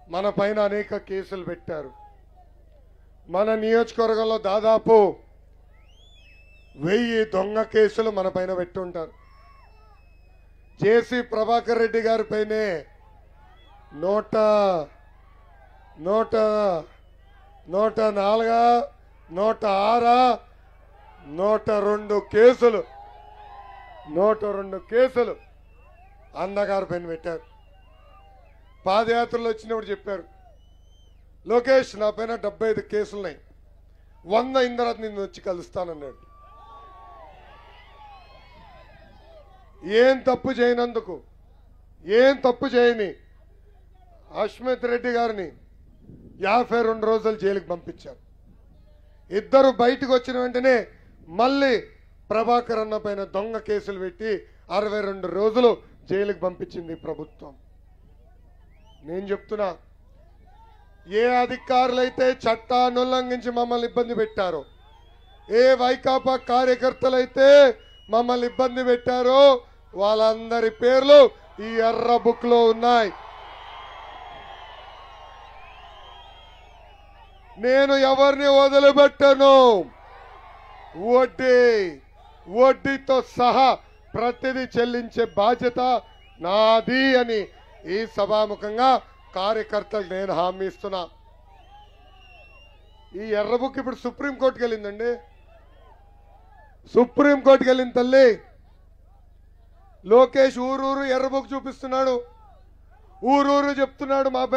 మన పైన అనేక కేసులు పెట్టారు మన నియోజకవర్గంలో దాదాపు వెయ్యి దొంగ కేసులు మన పైన పెట్టుంటారు జేసీ ప్రభాకర్ రెడ్డి గారి పైనే నూట నూట నూట నాలుగా నూట ఆరా నూట రెండు కేసులు నూట రెండు కేసులు అన్నగారి పైన పెట్టారు పాదయాత్రలో వచ్చినప్పుడు చెప్పారు లోకేష్ నా పైన డెబ్బై ఐదు కేసులున్నాయి వంద అయిన తర్వాత నిన్ను వచ్చి కలుస్తానన్నాడు ఏం తప్పు చేయనందుకు ఏం తప్పు చేయని అశ్మిత్ రెడ్డి గారిని యాభై రెండు రోజులు జైలుకి పంపించారు ఇద్దరు బయటకు వచ్చిన వెంటనే మళ్ళీ ప్రభాకర్ అన్న పైన దొంగ కేసులు పెట్టి అరవై రెండు రోజులు జైలుకి పంపించింది ప్రభుత్వం నేను చెప్తున్నా ఏ అధికారులైతే చట్టాన్ని ఉల్లంఘించి మమ్మల్ని ఇబ్బంది పెట్టారో ఏ వైకాపా కార్యకర్తలైతే మమ్మల్ని ఇబ్బంది పెట్టారో వాళ్ళందరి పేర్లు ఈ ఎర్ర బుక్ లో ఉన్నాయి నేను ఎవరిని వదిలిపెట్టను వడ్డీ వడ్డీతో సహా ప్రతిదీ చెల్లించే బాధ్యత నాది అని ఈ సభాముఖంగా కార్యకర్తలు నేను హామీ ఇస్తున్నా ఈ ఎర్ర బుక్ ఇప్పుడు సుప్రీంకోర్టుకి వెళ్ళిందండి సుప్రీంకోర్టుకి వెళ్ళింది తల్లి లోకేష్ ఊరూరు ఎర్ర బుక్ చూపిస్తున్నాడు ఊరూరు చెప్తున్నాడు మా